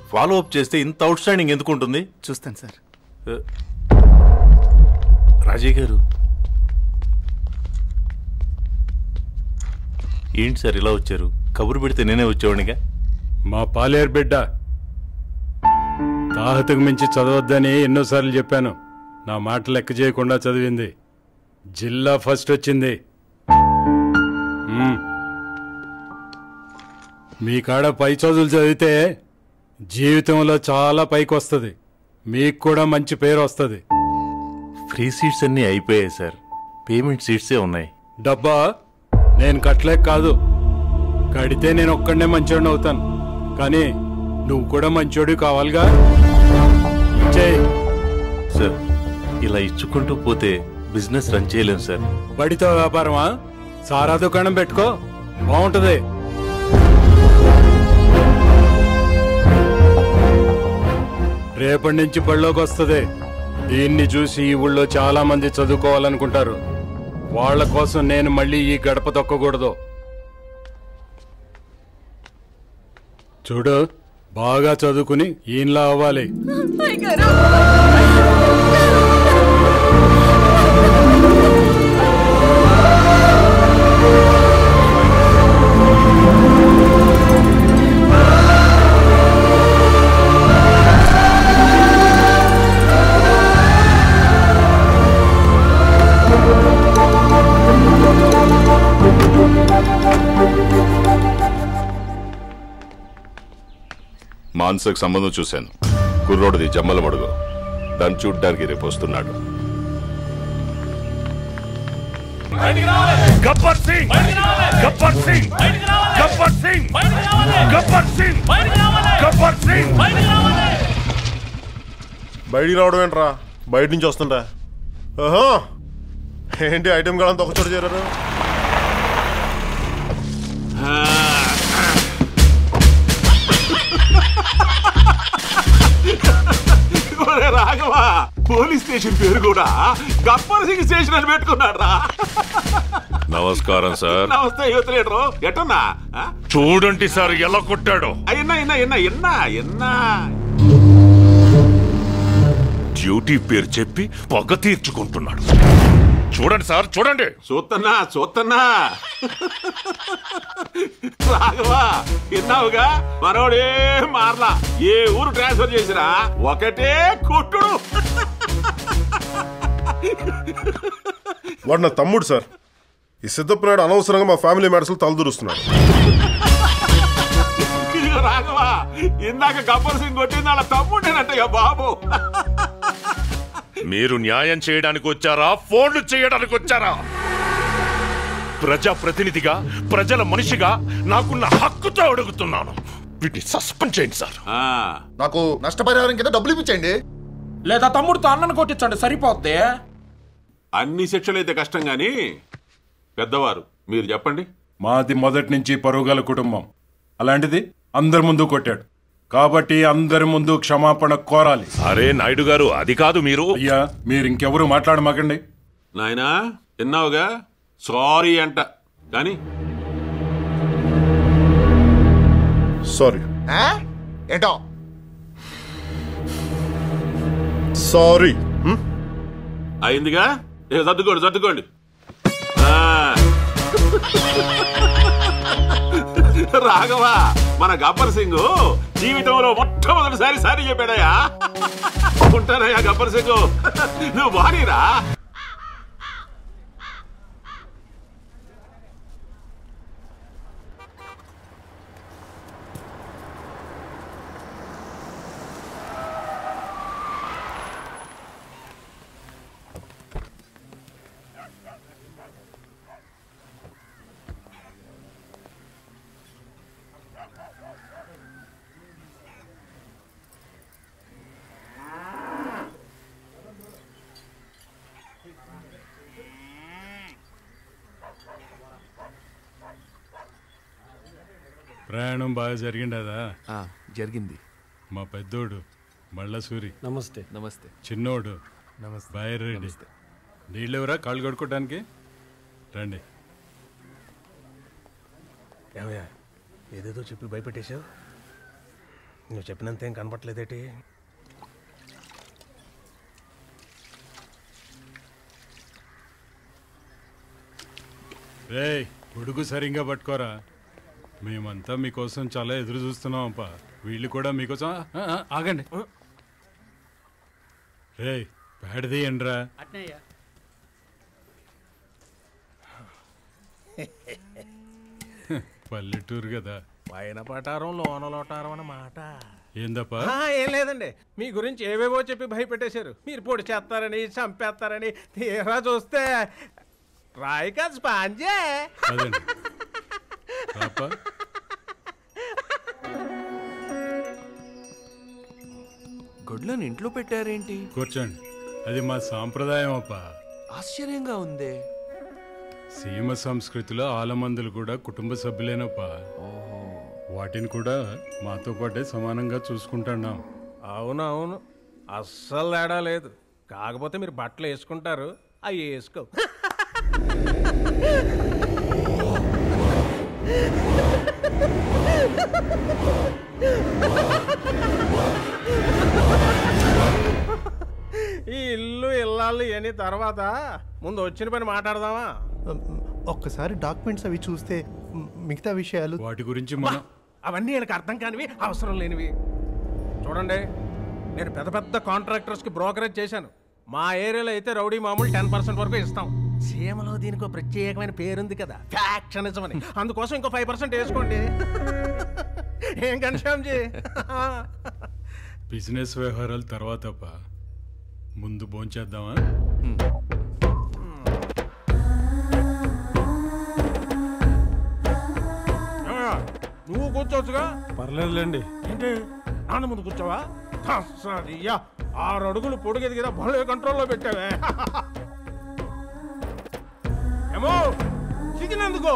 Follow up చేస్తే ఇంత out standing ఎందుకు ఉంటుంది చూస్తాను సార్ రాజయ్య గారు ఏంటి సార్ ఇలా వచ్చారు కబురు పెడితే నేనే వచ్చేవాడిగా మా పాలేరు బిడ్డ తాహతకు మించి చదవద్దని ఎన్నోసార్లు చెప్పాను నా మాట లెక్క చేయకుండా చదివింది జిల్లా ఫస్ట్ వచ్చింది మ్మ్. మీ కాడ పై చదువులు చదివితే జీవితంలో చాలా పైకి వస్తుంది మీకు కూడా మంచి పేరు వస్తుంది ఫ్రీ సీట్స్ అన్నీ అయిపోయాయి సార్ పేమెంట్ సీట్సే ఉన్నాయి డబ్బా నేను కట్టలేక కాదు కడితే నేను ఒక్కడనే మంచోడిని అవుతాను కానీ నువ్వు కూడా మంచోడు కావాలిగా ఇచ్చేయ్ సార్ ఇలా ఇచ్చుకుంటూ పోతే బిజినెస్ రన్ చేయలేం సార్ బడితో వ్యాపారమా సారా దుకాణం పెట్టుకో బాగుంటది రేపటి నుంచి బళ్ళోకి వస్తుంది దీన్ని చూసి ఈ ఊళ్ళో చాలా మంది చదువుకోవాలనుకుంటారు వాళ్ళ కోసం నేను మళ్ళీ ఈ గడప తొక్కకూడదు చూడు బాగా చదువుకుని ఈయనలా అవ్వాలి మాన్సకు సంబంధం చూశాను కుర్రోడిది జమ్మల మడుగు దాన్ని చూడ్డానికి రేపు వస్తున్నాడు గబ్బర్ సింగ్ గబ్బర్ సింగ్ గబ్బర్ సింగ్ గబ్బర్ సింగ్ గబ్బర్ సింగ్ బయటికి రావడం ఏంట్రా బయట నుంచి వస్తుంటా ఓహో ఏంటి ఐటెం కాలంతా ఒక చోట చేరారు ఒరే రాఘవ పోలీస్ స్టేషన్ పేరు కూడా గబ్బర్ సింగ్ స్టేషన్ అని పెట్టుకున్నాడు రా నమస్కారం సార్ నమస్తే యువత లీడరు ఎట్టున్నా చూడండి సార్ ఎలా కొట్టాడో ఎన్నా ఎన్నా ఎన్నా ఎన్నా ఎన్నా డ్యూటీ పేరు చెప్పి పగ తీర్చుకుంటున్నాడు చూడండి సార్ చూడండి చూస్తున్నా చూస్తున్నా రాఘవా విన్నావుగా మనోడే మారలా ఏ ఊరు ట్రాన్స్ఫర్ చేసినా ఒకటే కొట్టుడు వాడు నా తమ్ముడు సార్ ఈ సిద్ధప్ప నాయుడు అనవసరంగా మా ఫ్యామిలీ మ్యాటర్స్ తలదూరుస్తున్నాడు ఇదిగో రాఘవా ఇందాక గబ్బర్ సింగ్ కొట్టింది వాళ్ళ తమ్ముడేనట్టయ్యా బాబు మీరు న్యాయం చేయడానికి వచ్చారా ఫోన్లు చేయడానికి వచ్చారా ప్రజా ప్రతినిధిగా ప్రజల మనిషిగా నాకున్న హక్కుతో అడుగుతున్నాను వీటిని సస్పెండ్ చేయండి సార్ నాకు నష్టపరిహారం కింద డబ్బులు ఇప్పించండి లేదా తమ్ముడితో అన్నను కొట్టించండి సరిపోద్ది అన్ని శిక్షలు అయితే కష్టం గాని పెద్దవారు మీరు చెప్పండి మాది మొదటి నుంచి పరుగుల కుటుంబం అలాంటిది అందరి ముందు కొట్టాడు కాబట్టి అందరి ముందు క్షమాపణ కోరాలి అరే నాయుడు గారు అది కాదు మీరు అయ్యా మీరు ఇంకెవరు మాట్లాడమాకండి నాయనా విన్నావుగా సారీ అంట కానీ సారీ ఆ? ఏంటో సారీ అయిందిగా ఇక సర్దుకోండి సర్దుకోండి ఆ. రాఘవా మన గబ్బర్ సింగ్ జీవితంలో మొట్టమొదటిసారి సారి చెప్పాడయ్యా ఉంటానయ్యా గబ్బర్ సింగ్ నువ్వు బానీరా ప్రయాణం బాగా జరిగిండదా జరిగింది మా పెద్దోడు మళ్ళసూరి నమస్తే నమస్తే చిన్నోడు నమస్తే బైరెడ్డి నీళ్ళెవరా కాళ్ళు కడుక్కోవడానికి రండి ఏమయ్యా ఏదేదో చెప్పి భయపెట్టేశావు నువ్వు చెప్పినంత ఏం కనపట్లేదేటి రేయ్ గొడుగు సరిగ్గా పట్టుకోరా మేమంతా మీకోసం చాలా ఎదురు చూస్తున్నాం అప్ప వీళ్ళు కూడా మీకోసం ఆ, ఆ, ఆగండి రేయ్ పేడదీయండిరా పల్లెటూరు కదా పైన పటారం లోన లోటారం అన్నమాట ఏందప్పా ఆ, ఏం లేదండి మీ గురించి ఏవేవో చెప్పి భయపెట్టేశారు మీరు పొడి చేస్తారని చంపేస్తారని తీరా చూస్తే రాయి కాదు స్పాంజే అదండి రాపా గొడ్లను ఇంట్లో పెట్టారేంటి కూర్చోండి అది మా సాంప్రదాయం అప్ప ఆశ్చర్యంగా ఉందే సీమ సంస్కృతిలో ఆలమందులు కూడా కుటుంబ సభ్యులేనప్ప వాటిని కూడా మాతో పాటే సమానంగా చూసుకుంటున్నాం అవును అవును అస్సలు తేడా లేదు కాకపోతే మీరు బట్టలు వేసుకుంటారు అవి వేసుకో ఈ ఇల్లు ఇల్లాళ్ళు ఇవన్నీ తర్వాత ముందు వచ్చిన పని మాట్లాడదామా ఒక్కసారి డాక్యుమెంట్స్ అవి చూస్తే మ్, మిగతా విషయాలు వాటి గురించి మనం అవన్నీ వీళ్ళకి అర్థం కానివి అవసరం లేనివి చూడండి నేను పెద్ద పెద్ద కాంట్రాక్టర్స్కి బ్రోకరేజ్ చేశాను మా ఏరియాలో అయితే రౌడీ మామూలు టెన్ పర్సెంట్ వరకు ఇస్తాం సీమలో దీనికి ఒక ప్రత్యేకమైన పేరుంది కదా ఫ్యాక్షనిజం అని అందుకోసం ఇంకో ఫైవ్ పర్సెంట్ వేసుకోండి ఏం కన్షాంజీ బిజినెస్ వ్యవహారాలు తర్వాత అప్ప ముందు భోంచేద్దామా నువ్వు కూర్చోవచ్చుగా పర్లేదులేండి ఏంటి నాన్న ముందు కూర్చోవా అయ్యా ఆరు అడుగులు పొడిగేది కదా భలే కంట్రోల్లో పెట్టావే ఏమో చికెన్ ఎందుకో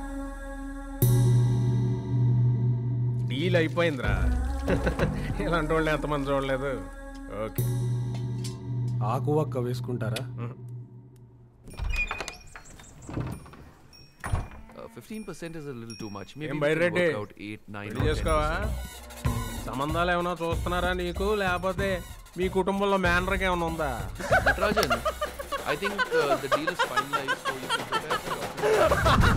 డీల్ అయిపోయిందిరా ఇలాంటి వాళ్ళని ఎంతమంది చూడలేదు ఓకే ఆకు ఒక్క వేసుకుంటారా fifteen percent is little too much ఏం బైరెడ్డి ఎయిట్ నైన్ పెళ్లి చేసుకోవా సంబంధాలు ఏమైనా చూస్తున్నారా నీకు లేకపోతే మీ కుటుంబంలో మేనర్కి ఏమైనా ఉందా Natarajan I think the deal is finalize so you can prepare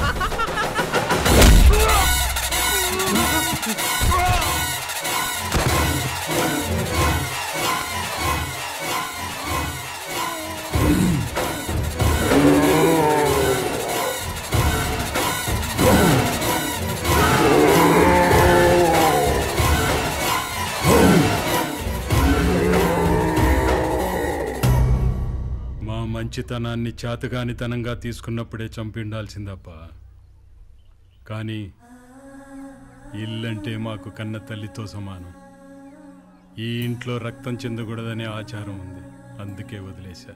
మా మంచితనాన్ని చేతగానితనంగా తీసుకున్నప్పుడే చంపిండాల్సిందప్ప కానీ ఇల్లంటే మాకు కన్న తల్లితో సమానం ఈ ఇంట్లో రక్తం చెందకూడదనే ఆచారం ఉంది అందుకే వదిలేశా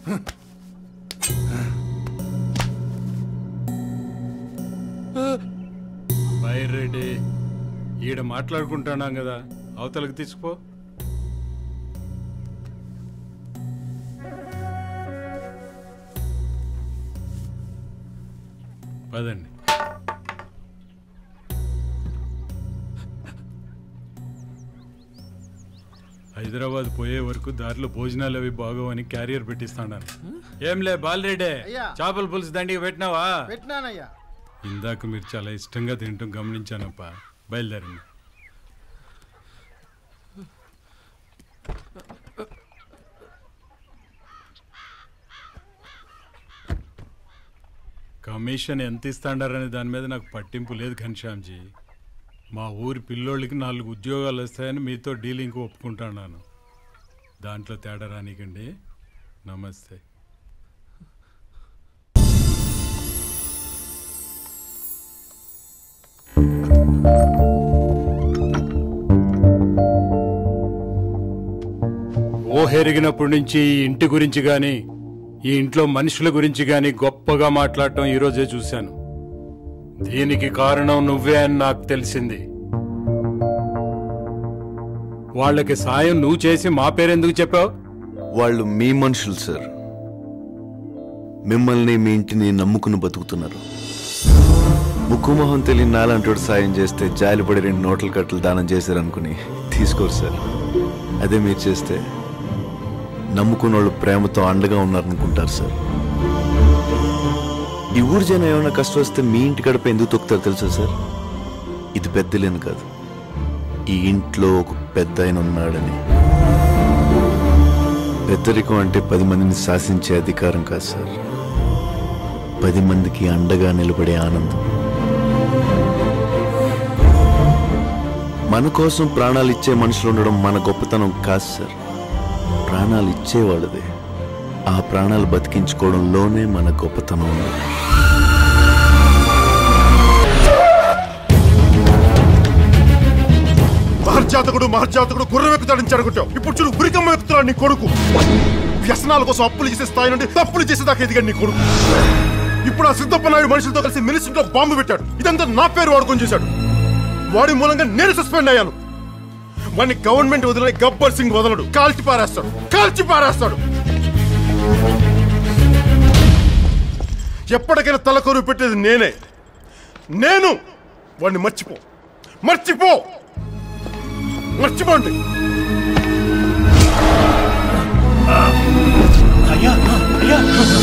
బైరెడ్డి ఈడ మాట్లాడుకుంటున్నాం కదా అవతలకు తీసుకుపో పదండి హైదరాబాద్ పోయే వరకు దారిలో భోజనాలు అవి బాగోవని క్యారియర్ పెట్టిస్తాను ఏంలే బాలరెడ్డే అయ్యా. చేపల పులుసు దండిగా పెట్టినావా పెట్టినానయ్యా ఇందాక మీరు చాలా ఇష్టంగా తింటాం గమనించానప్ప బయలుదేరండి కమిషన్ ఎంత ఇస్తాడారనే దాని మీద నాకు పట్టింపు లేదు ఘనశ్యామ్జీ మా ఊరి పిల్లోళ్ళకి నాలుగు ఉద్యోగాలు వస్తాయని మీతో డీలింగ్ ఒప్పుకుంటున్నాను దాంట్లో తేడా రానికండి నమస్తే ఊహెరిగినప్పటి నుంచి ఈ ఇంటి గురించి గాని ఈ ఇంట్లో మనుషుల గురించి గాని గొప్పగా మాట్లాడటం ఈరోజే చూశాను దీనికి కారణం నువ్వే అని నాకు తెలిసింది వాళ్ళకి సాయం నువ్వు చేసి మా పేరెందుకు చెప్పావు వాళ్ళు మీ మనుషులు సార్ మిమ్మల్ని మీ ఇంటిని నమ్ముకుని బతుకుతున్నారు ముక్కు మొహం తెలియని నాలంటోడు సాయం చేస్తే జాలిపడి రెండు నోట్ల కట్టలు దానం చేశారనుకుని తీసుకోరు సార్ అదే మీరు చేస్తే నమ్ముకున్న వాళ్ళు ప్రేమతో అండగా ఉన్నారనుకుంటారు సార్ ఈ ఊరు జనం ఏమైనా కష్టం వస్తే మీ ఇంటి గడప ఎందుకు తొక్కుతారు తెలుసా సార్ ఇది పెద్దలేను కాదు ఈ ఇంట్లో ఒక పెద్ద ఆయన ఉన్నాడని పెద్దరికం అంటే పది మందిని శాసించే అధికారం కాదు సార్ పది మందికి అండగా నిలబడే ఆనందం మన కోసం ప్రాణాలు ఇచ్చే మనుషులు ఉండడం మన గొప్పతనం కాదు సార్ ప్రాణాలు ఇచ్చేవాళ్ళదే ఆ ప్రాణాలు బతికించుకోవడంలోనే మన గొప్పతనం ఉంది మహర్జాతకుడు మహర్జాతకుడు గుర్రం ఎక్కుతాడని చెడగొట్టావు ఇప్పుడు చూడు ఉరికమ్మ ఎక్కుతున్నాడు నీ కొడుకు వ్యసనాల కోసం అప్పులు చేసే స్థాయి నుండి తప్పులు చేసేదాకా ఎదిగాడు నీ కొడుకు ఇప్పుడు ఆ సిద్ధప్ప నాయుడు మనుషులతో కలిసి మినిస్ట్రీలో బాంబు పెట్టాడు ఇదంతా నా పేరు వాడుకొని చేశాడు వాడి మూలంగా నేను సస్పెండ్ అయ్యాను వాడిని గవర్నమెంట్ వదిలే గబ్బర్ సింగ్ వదలడు కాల్చి పారేస్తాడు కాల్చి పారేస్తాడు ఎప్పటికైనా తలకొరువు పెట్టేది నేనే నేను వాడిని మర్చిపో మర్చిపో మర్చిపోండి అయ్యా అయ్యా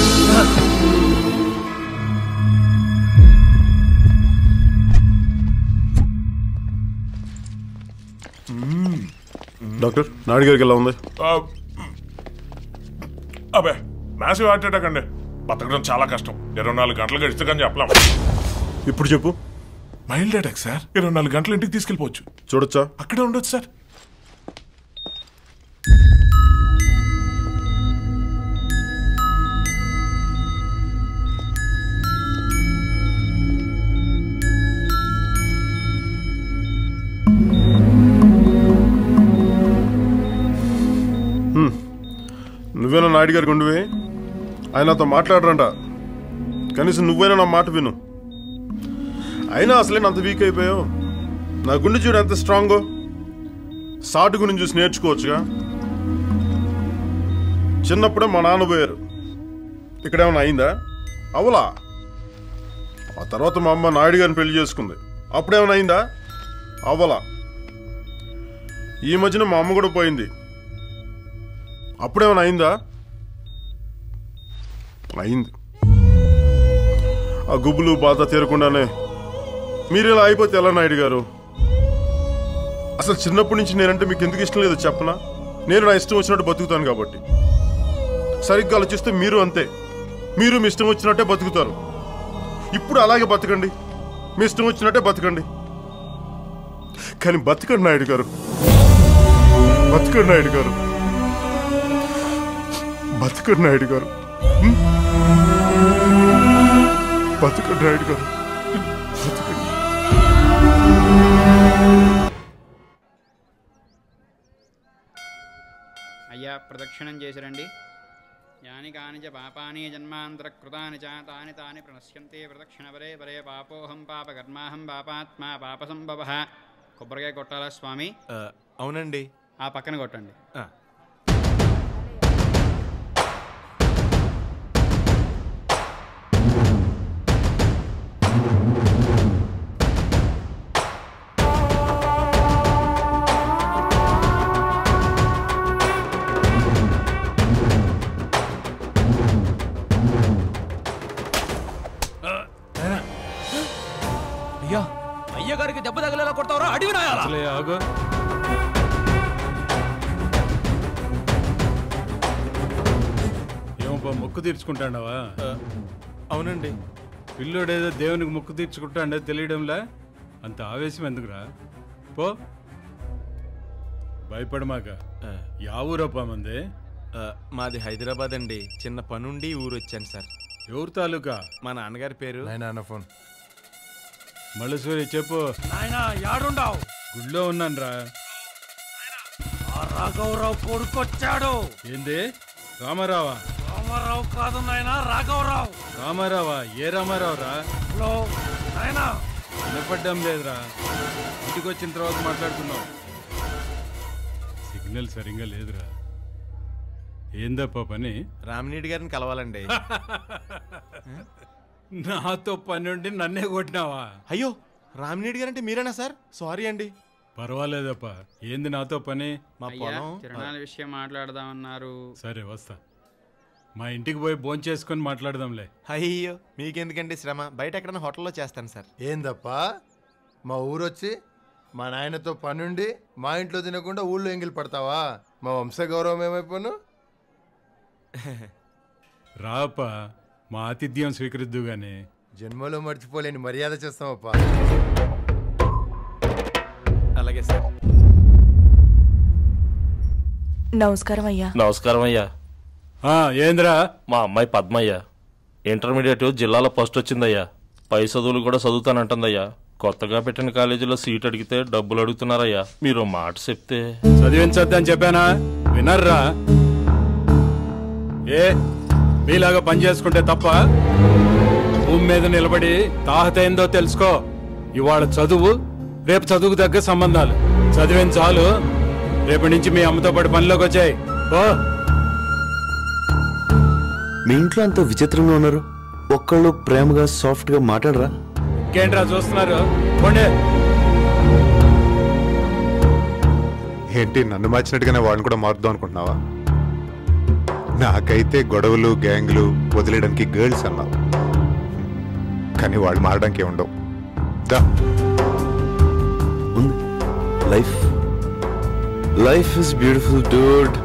డాక్టర్ నాయుడు గారికి ఎలా ఉంది అబే మ్యాసివ్ హార్ట్ అటాక్ అండి బతకడం చాలా కష్టం ఇరవై నాలుగు గంటలు గడిస్తే కానీ చెప్పలేం ఇప్పుడు చెప్పు మైల్డ్ అటాక్ సార్ ఇరవై నాలుగు గంటలు ఇంటికి తీసుకెళ్ళిపోవచ్చు చూడొచ్చా అక్కడే ఉండొచ్చు సార్ హ్మ్. నువ్వేనా నాయుడు గారికి ఉండివి ఆయన నాతో మాట్లాడరంట కనీసం నువ్వైనా నా మాట విను అయినా అసలే అంత వీక్ అయిపోయావు నా గుండె చూడు ఎంత స్ట్రాంగో సాటు గురించి చూసి నేర్చుకోవచ్చుగా చిన్నప్పుడే మా నాన్న పోయారు ఇక్కడేమైనా అయిందా అవలా ఆ తర్వాత మా అమ్మ నాయుడు గారిని పెళ్లి చేసుకుంది అప్పుడేమైనా అయిందా అవలా ఈ మధ్యన మా అమ్మ కూడా పోయింది అప్పుడేమైనా అయిందా అయింది ఆ గుబ్బులు బాధ తీరకుండానే మీరు ఇలా అయిపోతే ఎలా నాయుడు గారు అసలు చిన్నప్పటి నుంచి నేనంటే మీకు ఎందుకు ఇష్టం లేదో చెప్పనా నేను నా ఇష్టం వచ్చినట్టు బతుకుతాను కాబట్టి సరిగ్గా ఆలోచిస్తే మీరు అంతే మీరు మీ ఇష్టం వచ్చినట్టే బతుకుతారు ఇప్పుడు అలాగే బతకండి మీ ఇష్టం వచ్చినట్టే బతకండి కానీ బతకండి నాయుడు గారు బతకండి నాయుడు గారు బతకండి నాయుడు గారు హ్మ్? బతకండి నాయుడు గారు బతకండి అయ్యా ప్రదక్షిణం చేసిరండి యాని కాని చ పాపాని జన్మాంతర కృతాని చ తాని తాని ప్రణశ్యంతే ప్రదక్షిణ పరే పరే పాపోహం పాపకర్మాహం పాపాత్మా పాప సంభవ కొబ్బరికాయ కొట్టాలా స్వామి అవునండి ఆ పక్కన కొట్టండి అయ్యా అయ్యగారికి దెబ్బ తగిలేలా కొడతావరా అడివి నాయాలా అసలే ఆగు ఏమప్పా మొక్కు తీర్చుకుంటాడావా అవునండి పిల్లోడేదో దేవునికి మొక్కు తీర్చుకుంటాడే తెలియడంలా అంత ఆవేశం ఎందుకురా పో భయపడమాక యా ఊరప్పా మంది మాది హైదరాబాద్ అండి చిన్న పనుండి ఊరు వచ్చాను సార్ ఎవరు తాలూకా మా నాన్నగారి పేరు నాన్న ఫోన్ మల్లేశ్వరి చెప్పు నాయనా యాడుండావు గుళ్ళో ఉన్నాను రా ఆ రాఘవరావు కొడుకొచ్చాడు ఏంది రామారావా రామారావు కాదు నాయనా రాఘవరావు రామారావా ఏ రామారావు రా హలో నాయనా వినపడ్డం లేదురా ఇంటికి వచ్చిన తర్వాత మాట్లాడుకుందాం సిగ్నల్ సరిగ్గా లేదురా ఏందప్పా పని రామినీడి గారిని కలవాలండి నాతో పని ఉండి నన్నే కొట్టినావా అయ్యో రామినీడి గారు అంటే మీరేనా సార్ సారీ అండి పర్వాలేదప్ప ఏంది నాతో పని మా అయ్యా తిరణాల విషయం మాట్లాడదామన్నారు సరే వస్తా మా ఇంటికి పోయి భోంచేసుకొని మాట్లాడదాంలే అయ్యో మీకెందుకండి శ్రమ బయట ఎక్కడైనా హోటల్లో చేస్తాను సార్ ఏందప్పా మా ఊరొచ్చి మా నాయనతో పనుండి మా ఇంట్లో తినకుండా ఊళ్ళో ఎంగిలి పడతావా మా వంశ గౌరవం ఏమైపోను రాప మా ఆతిథ్యం స్వీకరిద్దు గాని జన్మలో మర్చిపోలేని మర్యాద చేస్తామప్పా అలాగే సార్ నమస్కారం అయ్యా నమస్కారం అయ్యా ఏంద్రా మా అమ్మాయి పద్మయ్య ఇంటర్మీడియట్ జిల్లాలో ఫస్ట్ వచ్చిందయ్యా పై చదువులు కూడా చదువుతానంటుందయ్యా కొత్తగా పెట్టిన కాలేజీలో సీట్ అడిగితే డబ్బులు అడుగుతున్నారయ్యా మీరు ఓ మాట చెప్తే చదివించొద్దని చెప్పానా వినర్రా ఏ మీలాగా పని చేసుకుంటే తప్ప భూమి మీద నిలబడి తాహత ఏందో తెలుసుకో ఇవాళ చదువు రేపు చదువుకు తగ్గ సంబంధాలు చదివిన చాలు రేపటి నుంచి మీ అమ్మతో పాటు పనిలోకి వచ్చాయి ఓ మీ ఇంట్లో అంత విచిత్రంగా ఉన్నారు ఒక్కళ్ళు ప్రేమగా సాఫ్ట్గా మాట్లాడరా ఇంకేంట్రా చూస్తున్నారు పోండి ఏంటి నన్ను మార్చినట్టుగానే వాళ్ళని కూడా మారుద్దాం అనుకుంటున్నావా నాకైతే గొడవలు గ్యాంగ్లు వదిలేయడానికి గర్ల్స్ అన్నావు కానీ వాళ్ళు మారడానికి ఏం ఉండవు దా ఉంది life life is beautiful dude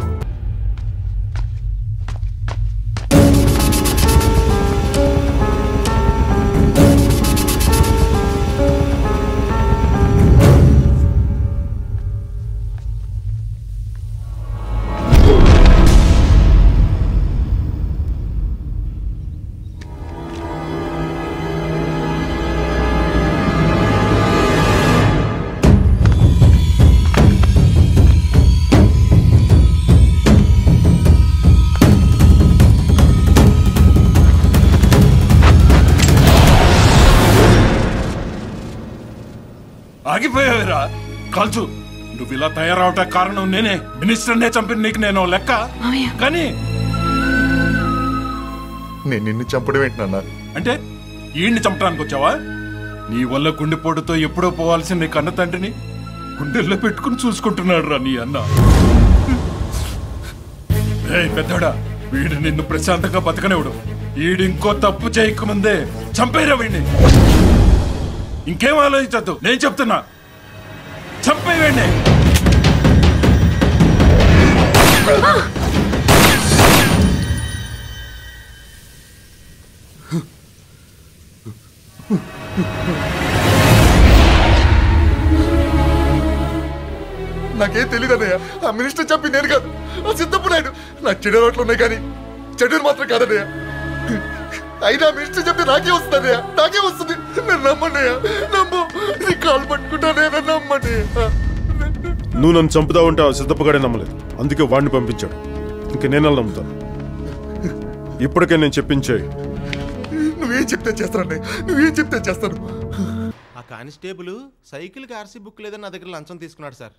ఆగిపోయావురా కాల్చు నువ్వు ఇలా తయారవటం కారణం నేనే మినిస్టర్నే చంపిన నీకు నేను లెక్క కానీ నేను నిన్ను చంపడం ఏంటి నాన్న అంటే ఈయన్ని చంపడానికి వచ్చావా నీ వల్ల గుండెపోటుతో ఎప్పుడో పోవాల్సిన నీ కన్న తండ్రిని గుండెల్లో పెట్టుకుని చూసుకుంటున్నాడు రా నీ అన్న ఏయ్ పెద్దడా వీడు నిన్ను ప్రశాంతంగా బతకనివ్వడు వీడు ఇంకో తప్పు చేయకముందే చంపేరా వీడిని ఇంకేం ఆలోచించద్దు నేను చెప్తున్నా చంపేయండి నాకేం తెలియదు అన్నయ్య ఆ మినిస్టర్ చంపి నేను కాదు ఆ సిద్ధపు నాయుడు నా చెడు రోట్లు ఉన్నాయి కానీ చెడు మాత్రం కాదన్నయ్య అయినా మినిస్టర్ చెప్తే నాకే వస్తుంది అన్నయ్య నాకే వస్తుంది నన్ను నమ్మన్నయ్య నమ్ము నీ కాలు పట్టుకుంటానే నన్ను నమ్మండి నువ్వు నన్ను చంపుతావంటే ఆ సిద్ధప్పగాడే నమ్మలేదు అందుకే వాడిని పంపించాడు ఇంక నేను ఎలా నమ్ముతాను ఇప్పటికే నేను చెప్పించే నువ్వేం చెప్తే చేస్తానన్నయ్య నువ్వేం చెప్తే చేస్తాను ఆ కానిస్టేబుల్ సైకిల్కి ఆర్సీ బుక్ లేదని నా దగ్గర లంచం తీసుకున్నాడు సార్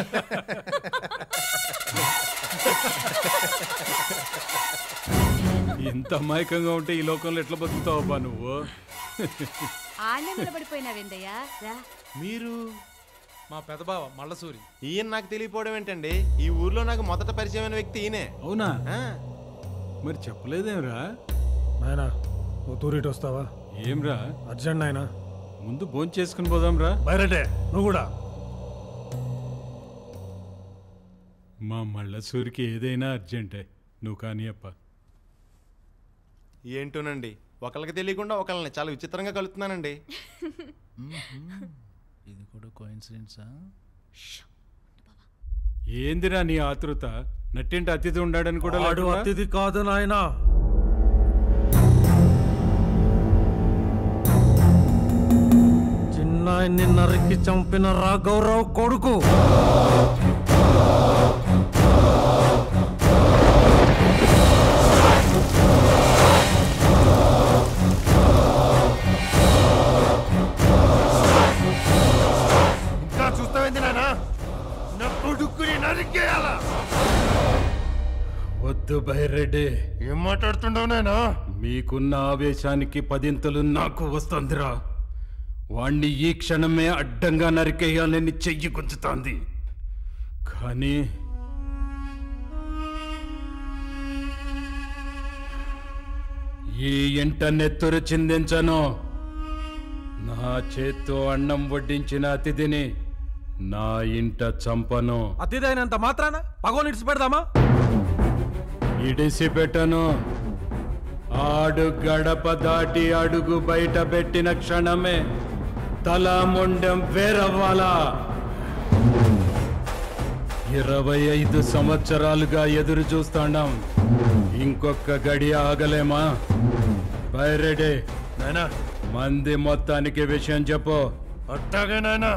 ఇంత అమాయకంగా ఉంటే ఈ లోకంలో ఎట్లా బతుకుతావబ్బా నువ్వు ఆనే నిలబడిపోయినావేందయ్యా రా మీరు మా పెదబావ మల్లసూరి ఈయన నాకు తెలియపోవడం ఏంటండి ఈ ఊర్లో నాకు మొదట పరిచయమైన వ్యక్తి ఈయనే అవునా ఆ, మరి చెప్పలేదేంరా నాయనా ఓ తూరిటి వస్తావా ఏంరా అర్జెంట్ నాయనా ముందు భోంచేసుకుని చేసుకుని పోదాంరా బయరటే నువ్వు కూడా మా మళ్ళసూరికి ఏదైనా అర్జెంటే నువ్వు కానీ అప్ప ఏంటోనండి ఒకళ్ళకి తెలియకుండా ఒకళ్ళని చాలా విచిత్రంగా కలుస్తున్నానండి ఇది కూడా కోయిన్సిడెన్సా ఏందిరా నీ ఆతృత నట్టింటి అతిథి ఉండాడని కూడా వాడు లేకుండా? అతిథి కాదు నాయనా చిన్నాయన్ని నరికి చంపిన రాఘవరావు కొడుకు ఇంకా చూస్తావేంది నాయనా నా కొడుకుని నరికేయాలా వద్దు బైరెడ్డి ఏం మాట్లాడుతుండవు నాయనా మీకున్న ఆవేశానికి పదింతలు నాకు వస్తుందిరా వాణ్ణి ఈ క్షణమే అడ్డంగా నరికేయాలని చెయ్యి గుంజుతోంది కానీ ఈ ఇంట నెత్తురు చిందించను నా చేత్తో అన్నం వడ్డించిన అతిథిని నా ఇంట చంపను అతిదైనంత మాత్రాన పగోని ఇడిచి పెడదామా ఇడిసి పెట్టను ఆడు గడప దాటి అడుగు బయట పెట్టిన క్షణమే తల మొండెం వేరవ్వాలా ఇరవై ఐదు సంవత్సరాలుగా ఎదురు చూస్తాండాం ఇంకొక గడి ఆగలేమా బైరెడే నాయనా మంది మొత్తానికి విషయం చెప్పు అట్టాగే నాయనా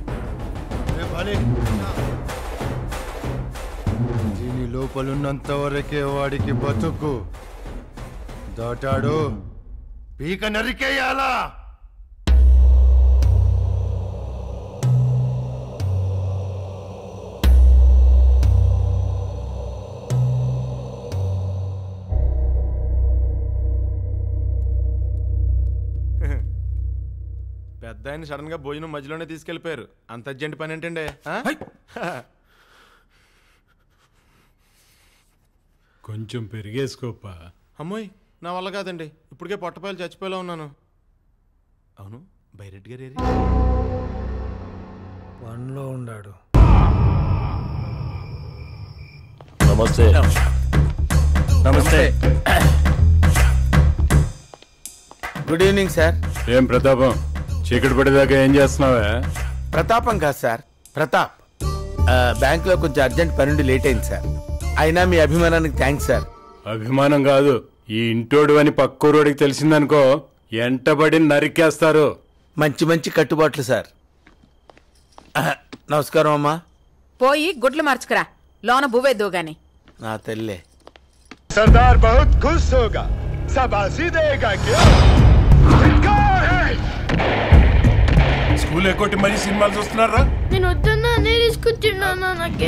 దీని లోపలున్నంత వరకే వాడికి బతుకు దాటాడు పీక నరికేయాలా పెద్ద ఆయన సడన్ గా భోజనం మధ్యలోనే తీసుకెళ్లిపోయారు అంత అర్జెంట్ పని ఏంటండి ఆ? కొంచెం పెరిగేసుకోపా అమ్మోయ్ నా వల్ల కాదండి ఇప్పటికే పొట్టపాయలు చచ్చిపోయేలా ఉన్నాను అవును బైరెడ్డి గారు ఏరి? పనిలో ఉండాడు నమస్తే నమస్తే గుడ్ ఈవినింగ్ సార్ ఏం ప్రతాపం చీకటి పడేదాకా ఏం చేస్తున్నావా ప్రతాపం కాదు సార్ ప్రతాప్ ఆ, బ్యాంకులో కొంచెం అర్జెంట్ పనుండి లేట్ అయింది సార్ అయినా మీ అభిమానానికి థ్యాంక్స్ సార్ అభిమానం కాదు ఈ ఇంటోడు అని పక్కూరోడికి తెలిసిందనుకో ఎంటబడి నరికేస్తారు మంచి మంచి కట్టుబాట్లు సార్ ఆహా, నమస్కారం అమ్మా పోయి గుడ్లు మార్చుకురా లోన బువ్వేద్దు గాని నా తెల్లే सरदार बहुत खुश होगा शाबाशी देगा क्या धिक्कार है స్కూల్ ఎక్కొట్టి మరీ సినిమాలు చూస్తున్నారా నేను వద్దన్నా అన్నీ తీసుకొచ్చిండు నాకే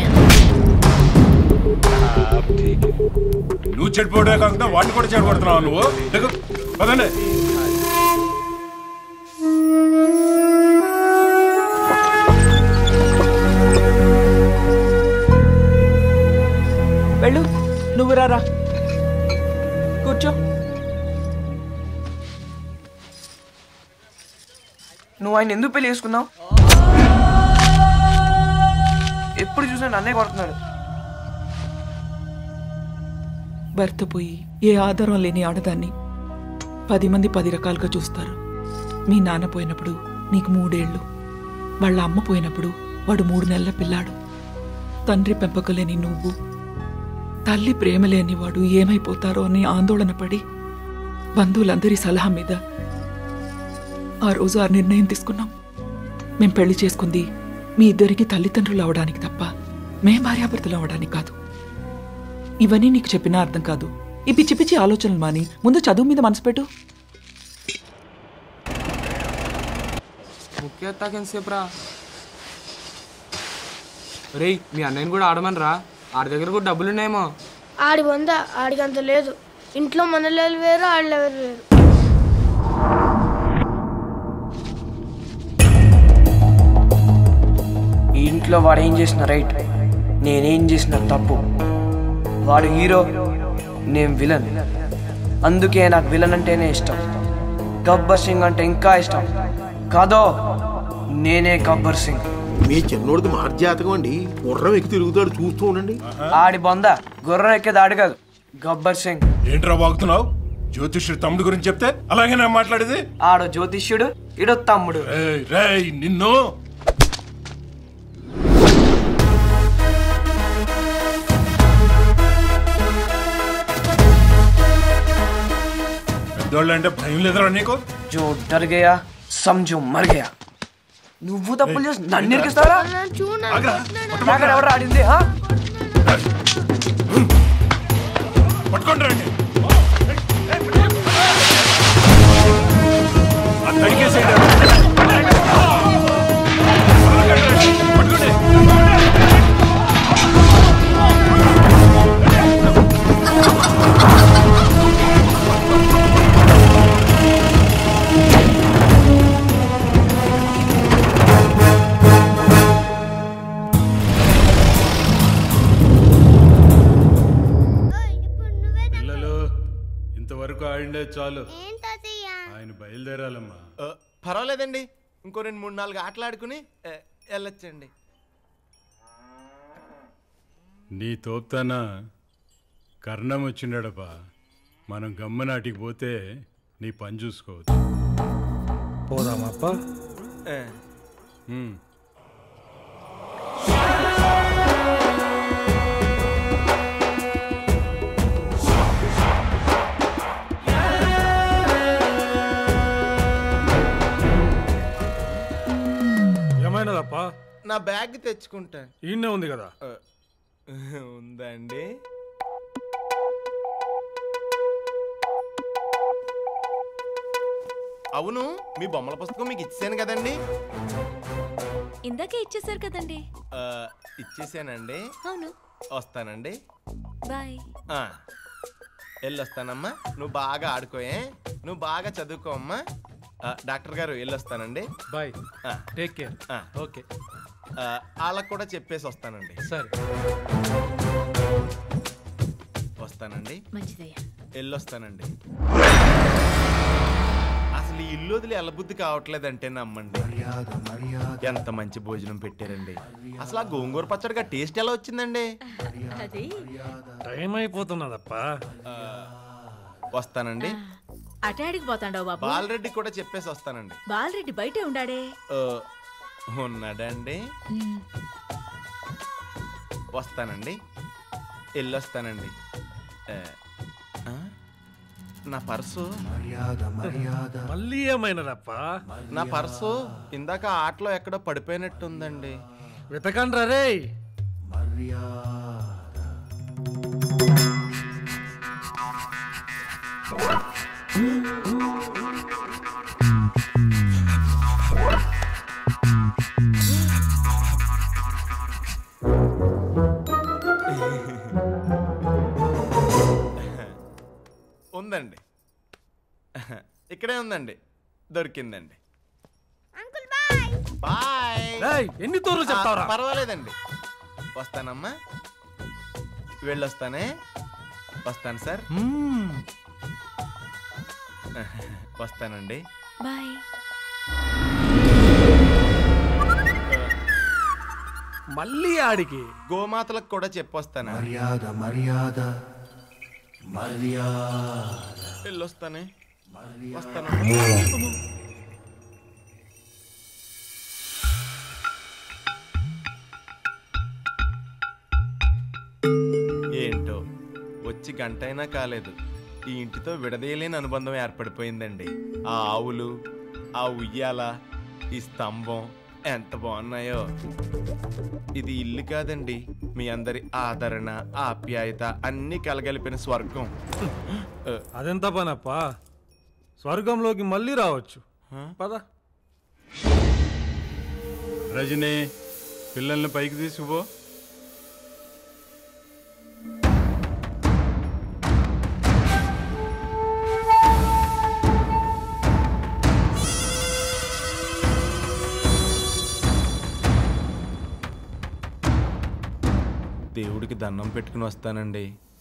నువ్వు చెడిపోవడే కాకుండా వాడిని కూడా చెడగొడుతున్నావు నువ్వు దిగు, పదండి వెళ్ళు నువ్వు రారా కూర్చో నువ్వు ఆయన ఎందుకు పెళ్లి చేసుకున్నావు ఎప్పుడు చూసినా నన్నే కొడుతున్నాడు భర్త పోయి ఏ ఆధారం లేని ఆడదాన్ని పది మంది పది రకాలుగా చూస్తారు మీ నాన్న పోయినప్పుడు నీకు మూడేళ్లు వాళ్ళ అమ్మ పోయినప్పుడు వాడు మూడు నెలల పిల్లాడు తండ్రి పెంపకలేని నువ్వు తల్లి ప్రేమ లేని వాడు ఏమైపోతారో అని ఆందోళన పడి బంధువులందరి సలహా మీద ఆ రోజు ఆ నిర్ణయం తీసుకున్నాం మేం పెళ్లి చేసుకుంది మీ ఇద్దరికి తల్లిదండ్రులు అవడానికి తప్ప మేం భార్యాభర్తలు అవడానికి కాదు ఇవన్నీ నీకు చెప్పినా అర్థం కాదు ఈ పిచ్చి పిచ్చి ఆలోచనలు మాని ముందు చదువు మీద మనసు పెట్టు ముఖ్య ఎంతసేపు రా రేయ్ మీ అన్నయ్యని కూడా ఆడమని రా ఆడి దగ్గర కూడా డబ్బులున్నాయేమో ఆడి వంద ఆడికి అంత లేదు ఇంట్లో మన లెవెల్ వేరు ఆడి లెవెల్ వేరు ఈ ఇంట్లో వాడు ఏం చేసిన రైట్ నేనేం చేసిన తప్పు వాడు హీరో నేను విలన్ అందుకే నాకు విలన్ అంటేనే ఇష్టం గబ్బర్ సింగ్ అంటే ఇంకా ఇష్టం కాదో నేనే గబ్బర్ సింగ్ మీ చిన్నోడిది మార్జాతకం అండి గుర్రం ఎక్కి తిరుగుతాడు చూస్తూ ఉండండి ఆడి బొంద గుర్రం ఎక్కేది ఆడు కాదు గబ్బర్ సింగ్ ఏంట్రా వాగుతున్నావు జ్యోతిష్యుడు తమ్ముడు గురించి చెప్తే అలాగే నా మాట్లాడేది ఆడో జ్యోతిష్యుడు ఇడో తమ్ముడు రేయ్, రేయ్ నిన్ను పెద్దోళ్ళు అంటే భయం లేదురా నీకు జో డర్ గయా సంజో మర్ గయా నువ్వు తప్పులు చేసి నన్ను ఇరికిస్తారా నాకడ ఎవరు ఆడింది హా? పట్టుకోండి రండి ఆ తడికేసేయండి. ఆడిండే చాలు ఆయన బయలుదేరాలమ్మా పర్వాలేదండి ఇంకో రెండు మూడు నాలుగు ఆటలు ఆడుకుని ఏ, వెళ్ళొచ్చండి నీ తోపుతాన కర్ణం వచ్చిండడపా మనం గమ్మనాటికి పోతే నీ పని చూసుకోవచ్చు పోదామప్ప ఏ, ఉమ్. ఏమైనదప్ప నా బ్యాగ్ తెచ్చుకుంటా ఈయనే ఉంది కదా ఆ, ఉందండి అవును మీ బొమ్మల పుస్తకం మీకు ఇచ్చాను కదండి ఇందాకే ఇచ్చేసారు కదండి ఆ, ఇచ్చేసానండి అవును వస్తానండి బాయ్ ఆ, వెళ్ళొస్తానమ్మా నువ్వు బాగా ఆడుకోయే నువ్వు బాగా చదువుకో అమ్మా ఆ, డాక్టర్ గారు వెళ్ళొస్తానండి బాయ్ ఆ, టేక్ కేర్ ఆ, ఓకే ఆ, వాళ్ళకు కూడా చెప్పేసి వస్తానండి సరే వస్తానండి మంచిదయ్యా వెళ్ళొస్తానండి అసలు ఈ ఇల్లు వదిలి ఎల్లబుద్ధి కావట్లేదంటే నమ్మండి ఎంత మంచి భోజనం పెట్టారండి అసలు ఆ గోంగూర పచ్చడిగా టేస్ట్ ఎలా వచ్చిందండి అది టైం అయిపోతున్నదప్ప ఆ, వస్తానండి అటాడికి పోతాండవు బాబు బాలరెడ్డి కూడా చెప్పేసి వస్తానండి బాలరెడ్డి బయటే ఉండాడే ఆ, ఉన్నాడండి వస్తానండి వెళ్ళొస్తానండి ఆ, ఆ? నా పర్సు మళ్ళీ ఏమైనదప్ప నా పర్సు ఇందాక ఆటలో ఎక్కడో పడిపోయినట్టుందండి వెతకండ్రా రే ఉందండి ఇక్కడే ఉందండి దొరికిందండి బాయ్ రేయ్, ఎన్ని తూర్లు చెప్తావురా? ఆ, పర్వాలేదండి వస్తానమ్మా వెళ్ళొస్తానే వస్తాను సార్ వస్తానండి బాయ్ మళ్ళీ ఆడికి గోమాతలకు కూడా చెప్పొస్తాను మర్యాద మర్యాద మర్యాద వెళ్ళొస్తానే వస్తాను ఏంటో వచ్చి గంట అయినా కాలేదు ఈ ఇంటితో విడదీయలేని అనుబంధం ఏర్పడిపోయిందండి ఆ ఆవులు ఆ ఉయ్యాల ఈ స్తంభం ఎంత బాగున్నాయో ఇది ఇల్లు కాదండి మీ అందరి ఆదరణ ఆప్యాయత అన్నీ కలగలిపిన స్వర్గం అదెంత పనప్ప స్వర్గంలోకి మళ్ళీ రావచ్చు పద రజనీ పిల్లల్ని పైకి తీసుకుపో దేవుడికి దండం పెట్టుకుని వస్తానండి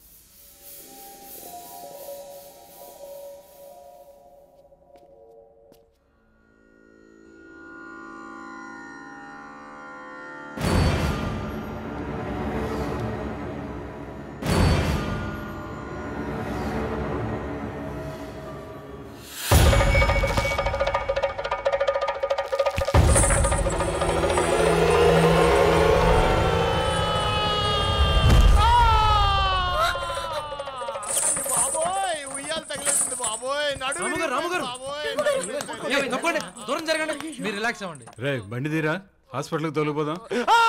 బాబోయ్ ఉయ్యాల తగిలేసింది బాబోయ్ నడు రాముగారు, రాముగారు. ఏయ్, తప్పండి దూరం జరగండి మీరు రిలాక్స్ అవ్వండి రే బండి తీరా హాస్పిటల్కి తొలగిపోదాం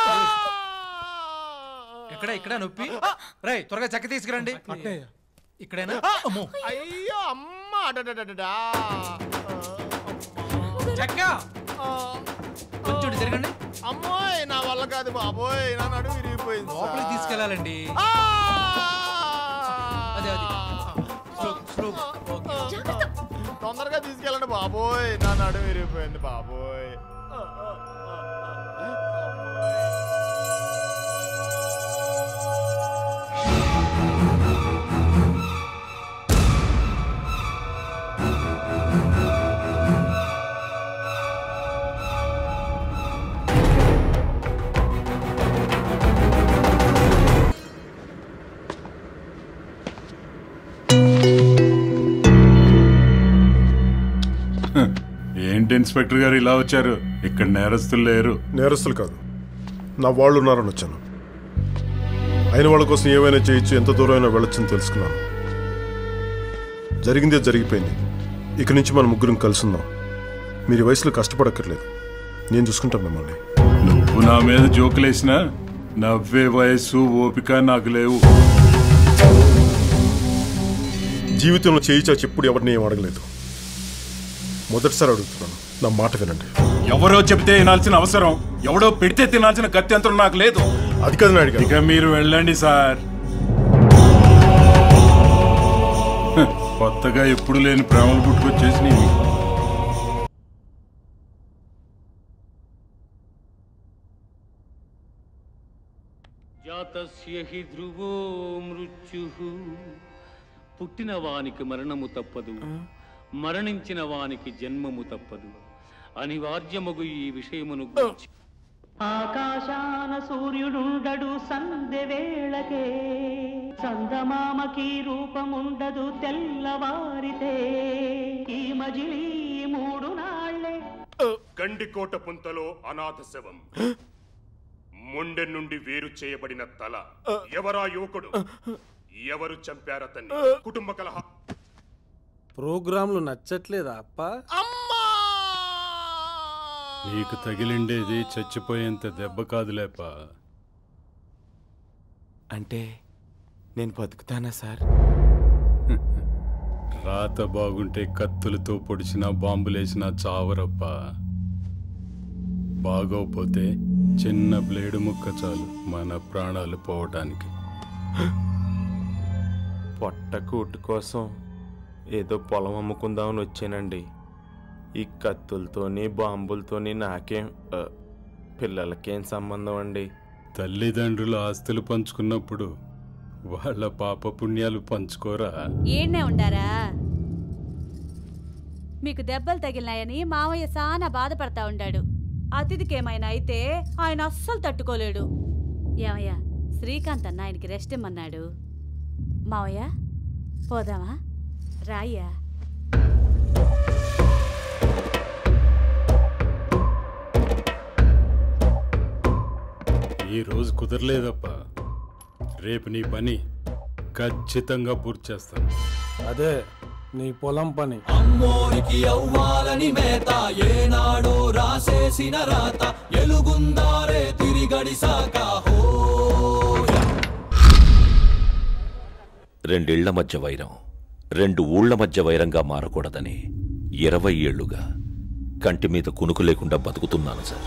ఎక్కడ ఇక్కడ నొప్పి రై త్వరగా చెక్క తీసుకురండి ఇక్కడేనా అమ్మో అయ్యో అమ్మ అడడడడడా. చెక్క కొంచెం ఇటు జరగండి అమ్మోయ్ నా వల్ల కాదు బాబోయ్ నా నడు విరిగిపోయింది లోపలికి సార్. తీసుకెళ్ళాలండి అదే అది స్లో స్లో తొందరగా తీసుకెళ్ళండి బాబోయ్ నా నడు విరిగిపోయింది బాబోయ్ ఇన్స్పెక్టర్ గారు ఇలా వచ్చారు ఇక్కడ నేరస్తులు లేరు నేరస్తులు కాదు నా వాళ్ళు ఉన్నారని వచ్చాను అయిన వాళ్ళ కోసం ఏమైనా చేయొచ్చు ఎంత దూరం అయినా వెళ్ళొచ్చని తెలుసుకున్నాను జరిగిందే జరిగిపోయింది ఇక నుంచి మన ముగ్గురం కలిసి ఉందాం మీరు ఈ వయసులో కష్టపడక్కర్లేదు నేను చూసుకుంటాను మిమ్మల్ని నువ్వు నా మీద జోకులేసినా నవ్వే వయస్సు ఓపిక నాకు లేవు జీవితంలో చేయి చాచి ఎప్పుడు ఎవరిని ఏం అడగలేదు మొదటిసారి అడుగుతున్నాను నా మాట వినండి ఎవరో చెబితే వినాల్సిన అవసరం ఎవడో పెడితే తినాల్సిన కత్తి అంతరం నాకు లేదు అది కాదు నాయుడు గారు ఇక మీరు వెళ్ళండి సార్ హ, కొత్తగా ఎప్పుడు లేని ప్రేమలు పుట్టుకొచ్చేసినాయి మీకు. జాతస్య హి ధ్రువో మృత్యు పుట్టిన వానికి మరణము తప్పదు మరణించిన వానికి జన్మము తప్పదు అనివార్యమగు ఈ విషయమును గూర్చి ఆకాశాన సూర్యుడుండడు సంధ్య వేళకే చందమామకి రూపముండదు తెల్లవారితే ఈ మజిలీ మూడు నాళ్ళే గండికోట పుంతలో అనాథ శవం మొండె నుండి వేరు చేయబడిన తల ఎవరా యువకుడు ఎవరు చంపారతన్ని కుటుంబ కలహ ప్రోగ్రాంలు నచ్చట్లేదా అప్ప నీకు తగిలిండేది చచ్చిపోయేంత దెబ్బ కాదులేపా అంటే నేను బతుకుతానా సార్ రాత బాగుంటే కత్తులతో పొడిచినా బాంబులేసినా చావరప్ప బాగోపోతే చిన్న బ్లేడు ముక్క చాలు మన ప్రాణాలు పోవటానికి పొట్ట కూటు కోసం ఏదో పొలం అమ్ముకుందామని వచ్చానండి ఈ కత్తులతోని బాంబులతోని నాకేం ఆ, పిల్లలకేం సంబంధం అండి తల్లిదండ్రులు ఆస్తులు పంచుకున్నప్పుడు వాళ్ళ పాప పుణ్యాలు పంచుకోరా ఈడ్నే ఉండారా మీకు దెబ్బలు తగిలినాయని మామయ్య సానా బాధపడతా ఉండాడు అతిథికేమైనా అయితే ఆయన అస్సలు తట్టుకోలేడు ఏమయ్య శ్రీకాంత్ అన్న ఆయనకి రెస్ట్ ఇమ్మన్నాడు మావయ్య పోదామా రాయ్యా ఈ రోజు కుదరలేదప్ప రేపు నీ పని ఖచ్చితంగా పూర్తి చేస్తాను అదే నీ పొలం పని అమ్మోరికి అవ్వాలని మేత ఏనాడో రాసేసిన రాత ఎలుగుందారే తిరిగడిసాక హో రెండేళ్ల మధ్య వైరం రెండు ఊళ్ల మధ్య వైరంగా మారకూడదని ఇరవై ఏళ్లుగా కంటి మీద కునుకు లేకుండా బతుకుతున్నాను సార్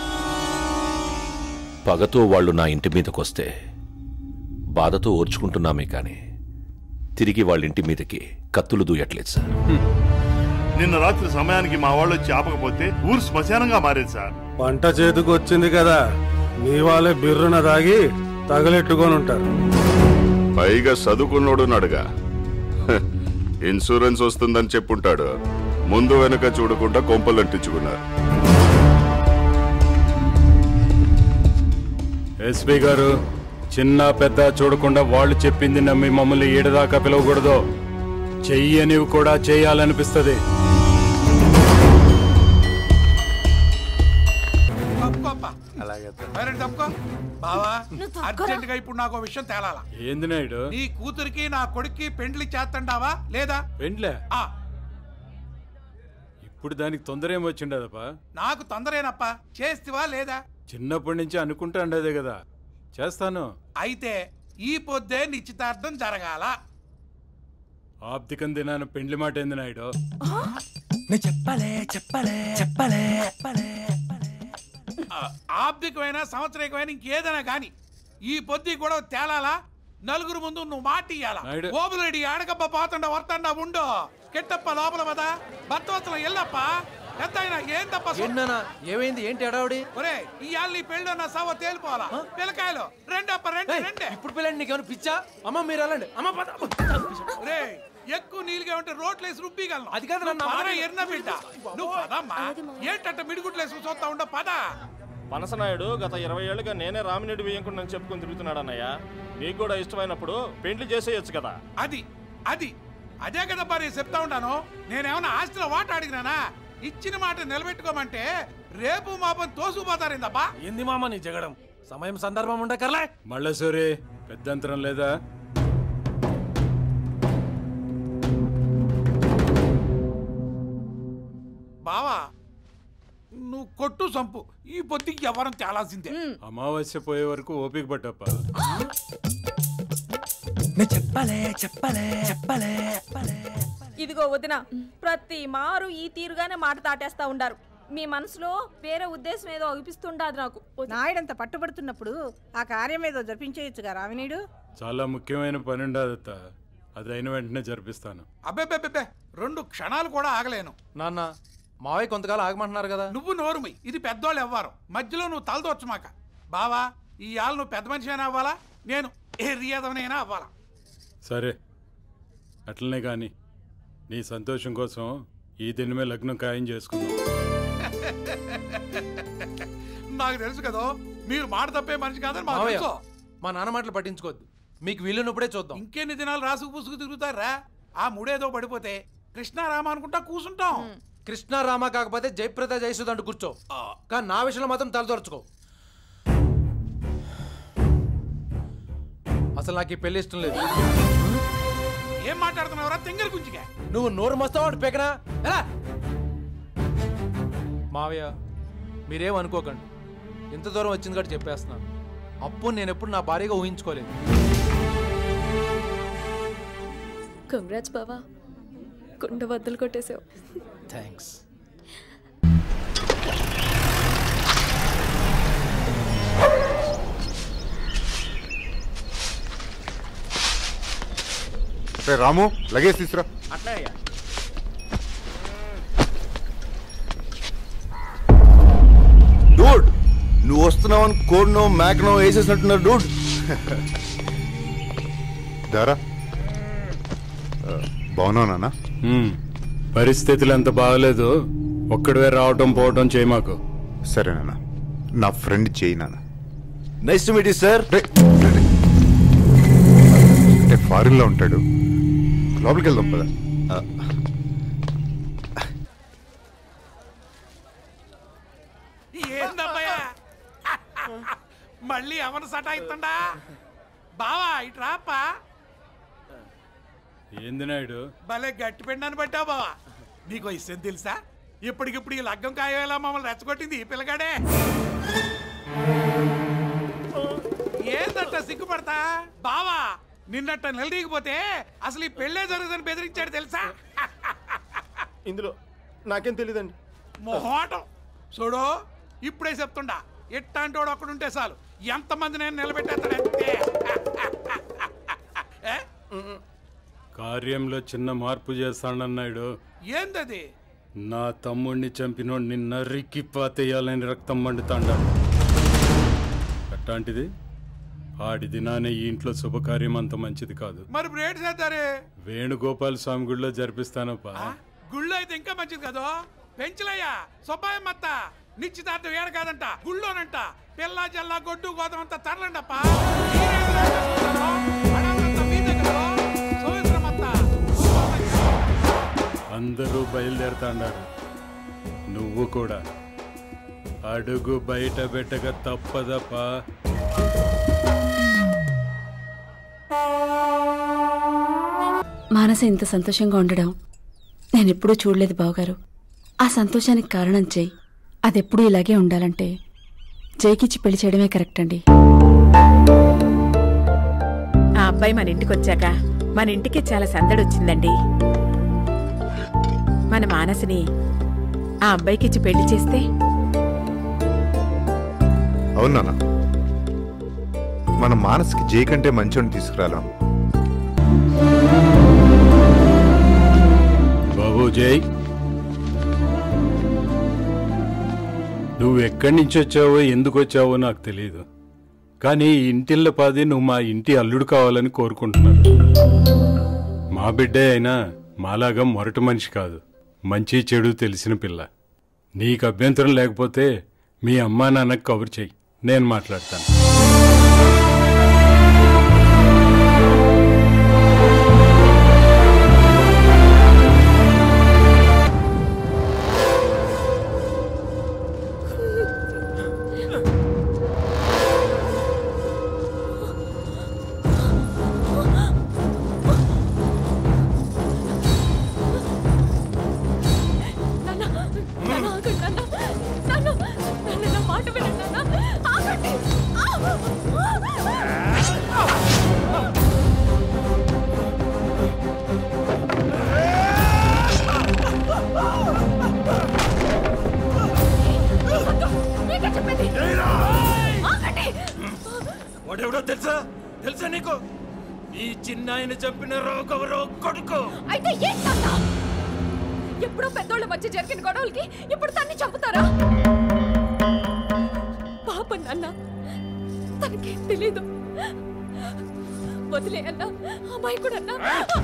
పగతో వాళ్ళు నా ఇంటి మీదకొస్తే బాధతో ఓర్చుకుంటున్నామే కానీ తిరిగి వాళ్ళ ఇంటి మీదకి కత్తులు దూయట్లేదు సార్ నిన్న రాత్రి సమయానికి మా వాళ్ళు వచ్చి ఆపకపోతే ఊరు శ్మశానంగా మారేది సార్ పంట చేతికి వచ్చింది కదా నీ వాళ్ళే బిర్రున దాగి తగలెట్టుకొని ఉంటారు పైగా చదువుకున్నోడున్నాడుగా హ, ఇన్సూరెన్స్ వస్తుందని చెప్పుంటాడు ముందు వెనక చూడకుండా కొంపలు అంటించుకున్నారు ఎస్పీ గారు చిన్న పెద్ద చూడకుండా వాళ్ళు చెప్పింది నమ్మి మమ్మల్ని ఈడదాకా పిలవకూడదు చెయ్యనివి కూడా చేయాలనిపిస్తుంది అలాగే తప్పుకో బావా అర్జెంట్ గా ఇప్పుడు నాకు ఓ విషయం తేలాలా ఏంది నాయుడు నీ కూతురికి నా కొడుక్కి పెండ్లి చేస్తండావా లేదా పెండ్లే ఆ ఇప్పుడు దానికి తొందర ఏమొచ్చిండదప్పా నాకు తొందరేనప్ప చేస్తివా లేదా చిన్నప్పటి నుంచి అనుకుంటాండదే కదా చేస్తాను అయితే ఈ పొద్దే నిశ్చితార్థం జరగాల ఆప్తికం దినాన పెండ్లి మాట ఏంది నాయుడు నేను చెప్పలే చెప్పలే చెప్పలే ఆ, ఆబ్దికమైన సంవత్సరికమైన ఇంకేదైనా గాని ఈ పొద్దు కూడా తేలాలా నలుగురు ముందు నువ్వు మాట ఇయ్యాలా నాయుడు. ఓబులేడి ఆడకప్ప పోతండ వర్తండ ఉండు కెట్టప్ప లోపల పద భర్తవత్సలం ఎల్లప్ప ఎంత అయినా ఏం తప్ప ఏంటన్నా ఏమైంది ఏంటి అడావుడి ఒరే ఈ నీ పెళ్ళి నా సవ తేలిపోవాలా పిల్లకాయలు రెండప్ప రెండు రెండే ఇప్పుడు పిల్లండి నీకేమైనా పిచ్చా అమ్మ మీరు వెళ్ళండి అమ్మ పద ఒరే ఎక్కువ నీళ్ళుగా ఉంటే రోట్లేసి రుబ్బిగలను అది కాదు నాన్న, పదరా అమ్మ. ఎర్న బిడ్డ నువ్వు పదమ్మా ఏంటంట మిడిగుట్లేసి చూస్తా ఉండ పద పనసనాయుడు గత ఇరవై ఏళ్ళుగా నేనే రామినేడు వేయకుండా చెప్పుకొని తిరుగుతున్నాడు అన్నయ్య నీకు కూడా ఇష్టమైనప్పుడు పెండ్లి చేసేయచ్చు కదా అది అది అదే కదా మరి చెప్తా ఉంటాను నేనేమన్నా ఆస్తిలో వాట అడిగినానా ఇచ్చిన మాట నిలబెట్టుకోమంటే రేపు మాపని తోసుకుపోతారిందబ్బా ఏంది మామ నీ జగడం సమయం సందర్భం ఉండకర్లే మళ్ళసూరి పెద్దంతరం లేదా బావా నువ్వు కొట్టు సంపు ఈ పొద్దుకి ఎవరం తేలాల్సిందే అమావాస్య పోయే వరకు ఓపిక పట్టప్ప చెప్పలే చెప్పలే చెప్పలే ఇదిగో వదిన ప్రతి మారు ఈ తీరుగానే మాట దాటేస్తా ఉండారు మీ మనసులో వేరే ఉద్దేశం ఏదో అనిపిస్తుండదు నాకు నాయుడంత పట్టుబడుతున్నప్పుడు ఆ కార్యం ఏదో జరిపించేయచ్చుగా రావినీడు చాలా ముఖ్యమైన పని ఉండదత్త అది అయిన వెంటనే జరిపిస్తాను అబ్బే రెండు క్షణాలు కూడా ఆగలేను నాన్న మావయ్య కొంతకాలం ఆగమంటున్నారు కదా నువ్వు నోరుమి ఇది పెద్దోళ్ళు ఎవ్వరు మధ్యలో నువ్వు తలదొచ్చమాక బావా ఈ ఆలు నువ్వు పెద్ద మనిషి అయినా అవ్వాలా నేను ఏ రియదవనైనా అవ్వాలా సరే అట్లనే కానీ నీ సంతోషం కోసం ఈ దినమే లగ్నం ఖాయం చేసుకుందాం నాకు తెలుసు కదా మీరు మాట తప్పే మనిషి కాదని మాకు మావయ్య తెలుసు మా నాన్న మాటలు పట్టించుకోవద్దు మీకు వీలున్నప్పుడే చూద్దాం ఇంకెన్ని దినాలు రాసుకు పూసుకు తిరుగుతారా ఆ ముడేదో పడిపోతే కృష్ణారామ అనుకుంటా కూసుంటాం కృష్ణ రామ కాకపోతే జయప్రద జయసుద్ అంటూ కూర్చో కానీ నా విషయంలో మాత్రం తలదొరచుకో అసలు నాకు ఈ పెళ్లి ఇష్టం లేదు ఏం మాట్లాడుతున్నావురా తింగర్ గుంజిగా నువ్వు నోరు మస్తావు పెకనా ఎలా మావయ్య మీరేం అనుకోకండి ఇంత దూరం వచ్చింది కాబట్టి చెప్పేస్తున్నాను అప్పు నేను ఎప్పుడు నా భార్యగా ఊహించుకోలేదు కంగ్రాట్స్ బావా కుండ బద్దలు కొట్టేసావు థ్యాంక్స్ రే రాము లగేజ్ తీసురా అట్లే అయ్యా డూడ్ నువ్వు వస్తున్నావని కోడ్నో మ్యాక్నో వేసేసినట్టున్నారు డూడ్ దారా బాగున్నావు నాన్న ఉమ్, పరిస్థితులు అంత బాగలేదు ఒక్కడివే రావటం పోవటం చేయి మాకు సరే నాన్న నా ఫ్రెండ్ చేయి నాన్న నైస్ టు మీట్ సార్ అంటే ఫారిన్ లో ఉంటాడు లోపలికి వెళ్దాం పద ఏందబ్బయ్యా మళ్ళీ ఎవరు సటాయిస్తుండా బావా ఇటు రాప్పా ఏంది నాయుడు భలే గట్టి పిండాన్ని పట్టావు బావా నీకు విషయం తెలుసా ఇప్పటికిప్పుడు ఈ లగ్గం కాయేలా మమ్మల్ని రెచ్చగొట్టింది ఈ పిల్లగాడే ఏందట్ట సిగ్గుపడతా బావా నిన్నట్ట నిలదీకపోతే అసలు ఈ పెళ్ళే జరుగుదని బెదిరించాడు తెలుసా ఇందులో నాకేం తెలియదండి మొహోటం చూడు ఇప్పుడే చెప్తుండా ఎట్టాంటోడు ఒక్కడుంటే చాలు ఎంతమంది నేను నిలబెట్టేస్తాడంతే ఏ? కార్యంలో చిన్న మార్పు చేస్తానన్నాడు ఏందది నా తమ్ముడిని చంపినోడిని నరికి పాతేయాలని రక్తం మండుతాండ అట్లాంటిది ఆడి దినానే ఈ ఇంట్లో శుభకార్యం అంత మంచిది కాదు మరి బ్రేడ్ చేద్దారే వేణుగోపాల స్వామి గుడిలో జరిపిస్తానప్పా గుళ్ళో అయితే ఇంకా మంచిది కదా పెంచలయ్యా సుబ్బాయం మత్త నిశ్చితార్థం ఏడ కాదంట గుళ్ళోనంట పిల్ల జల్ల గొడ్డు గోదం అంతా తరలండప్ప అందరూ బయలుదేరుతాండారు నువ్వు కూడా అడుగు బయట పెట్టక తప్పదప్పా మానస ఇంత సంతోషంగా ఉండడం నేను ఎప్పుడూ చూడలేదు బావగారు ఆ సంతోషానికి కారణం జై అదెప్పుడూ ఇలాగే ఉండాలంటే జైకిచ్చి పెళ్లి చేయడమే కరెక్ట్ అండి ఆ అబ్బాయి మన ఇంటికి వచ్చాక మన ఇంటికి చాలా సందడి వచ్చిందండి మన మానసిని ఆ అబ్బాయికిచ్చి పెళ్లి చేస్తే అవును నాన్న మన మానసికి జై కంటే మంచోని తీసుకురాలాం బాబు జై నువ్వు ఎక్కడి నుంచి వచ్చావో ఎందుకు వచ్చావో నాకు తెలియదు కానీ ఈ ఇంటిల్ల పాది నువ్వు మా ఇంటి అల్లుడు కావాలని కోరుకుంటున్నాను మా బిడ్డే అయినా మాలాగా మొరటి మనిషి కాదు మంచి చెడు తెలిసిన పిల్ల నీకు అభ్యంతరం లేకపోతే మీ అమ్మా నాన్నకు కబురు చెయ్యి నేను మాట్లాడతాను తెలుసా నీకు ఈ చిన్న ఆయన చంపిన రాఘవరావు కొడుకు అయితే ఏంటన్నా ఎప్పుడో పెద్దోళ్ళ మధ్య జరిగిన గొడవలకి ఇప్పుడు తన్ని చంపుతారా పాపం నాన్న తనకేం తెలీదు వదిలే అన్నా అమ్మాయి కూడా అన్నా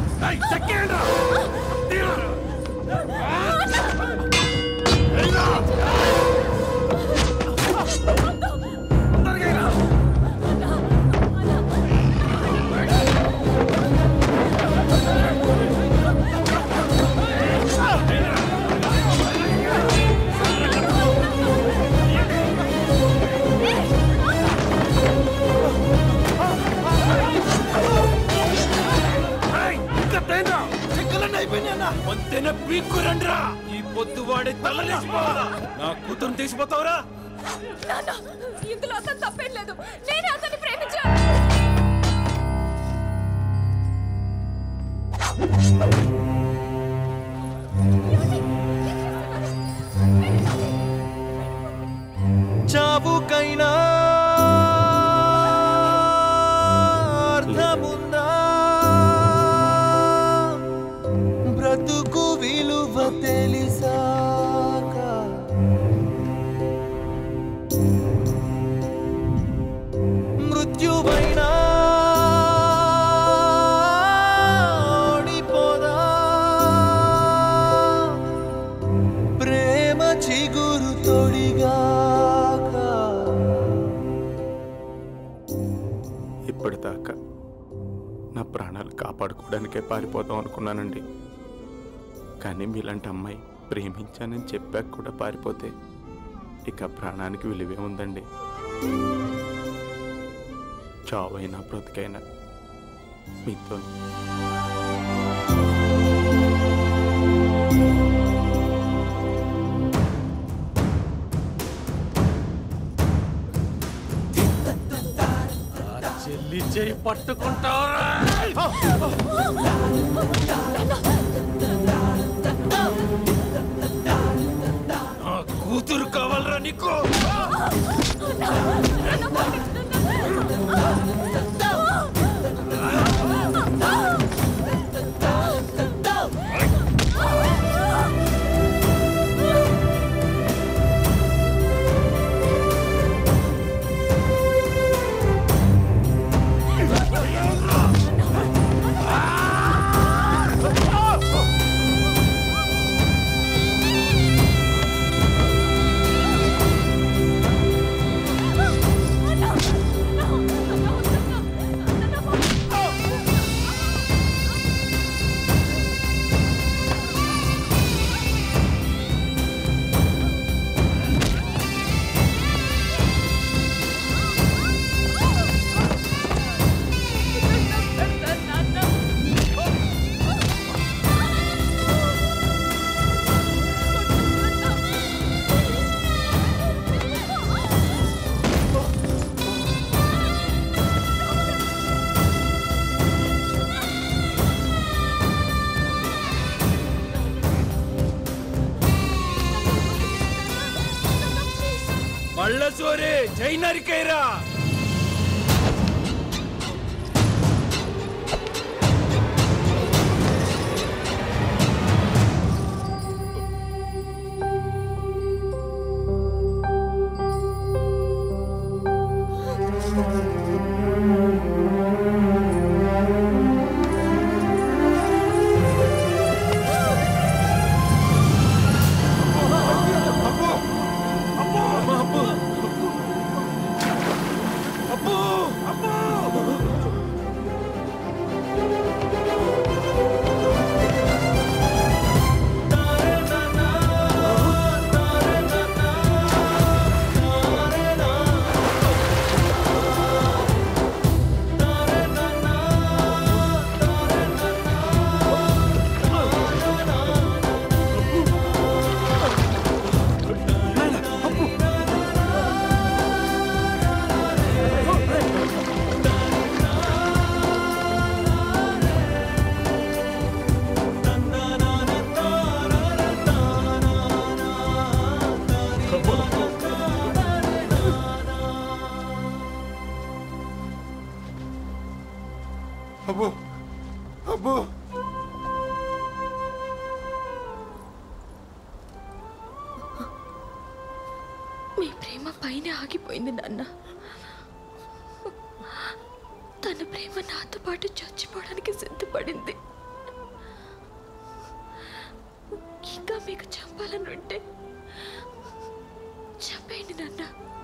వంతెన పీక్కురండ్రా ఈ పొద్దు వాడి తల లేచిపోవాలా నా కూతురు తీసిపోతావురా నాన్న ఇందులో అతను తప్పేం లేదు నేనే అతన్ని ప్రేమించా చావుకైనా అర్థముందా బ్రతుకు విలువ తెలిసాక మృత్యువైనా ఓడిపోదా ప్రేమ చిగురు తొడిగాక ఇప్పటిదాకా నా ప్రాణాలు కాపాడుకోవడానికే పారిపోదాం అనుకున్నానండి కానీ మీలాంటి అమ్మాయి ప్రేమించానని చెప్పాక కూడా పారిపోతే ఇక ప్రాణానికి విలువే ఉందండి చావైనా బ్రతికైనా మీతో చెల్లి చేయి పట్టుకుంటావురా నా కూతురు కావాలరా నీకు మళ్ళ సోరే జై నరికైరా అబ్బో అబ్బో మీ ప్రేమ పైన ఆగిపోయింది నాన్న తన ప్రేమ నాతో పాటు చచ్చిపోవడానికి సిద్ధపడింది ఇంకా మీకు చంపాలని ఉంటే చంపేయండి నాన్న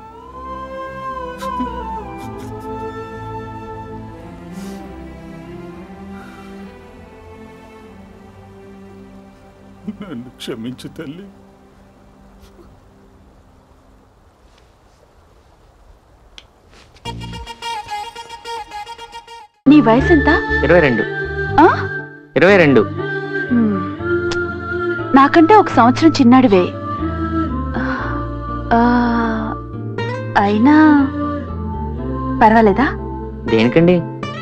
నన్ను క్షమించు తల్లి నీ వయసు ఎంత ఇరవై రెండు ఆ? ఇరవై రెండు మ్మ్. నాకంటే ఒక సంవత్సరం చిన్నాడివే ఆ, అయినా పర్వాలేదా దేనికండి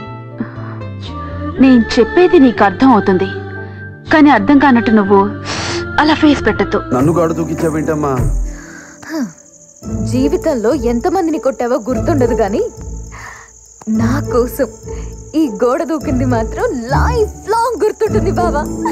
నేను చెప్పేది నీకు అర్థం అవుతుంది కానీ అర్థం కానట్టు నువ్వు అలా ఫేస్ పెట్టద్దు నన్ను గాడు దూకించావేంటమ్మా జీవితంలో ఎంతమందిని కొట్టావో గుర్తుండదు గాని నా కోసం ఈ గోడ దూకింది మాత్రం లైఫ్ లాంగ్ గుర్తుంటుంది బావా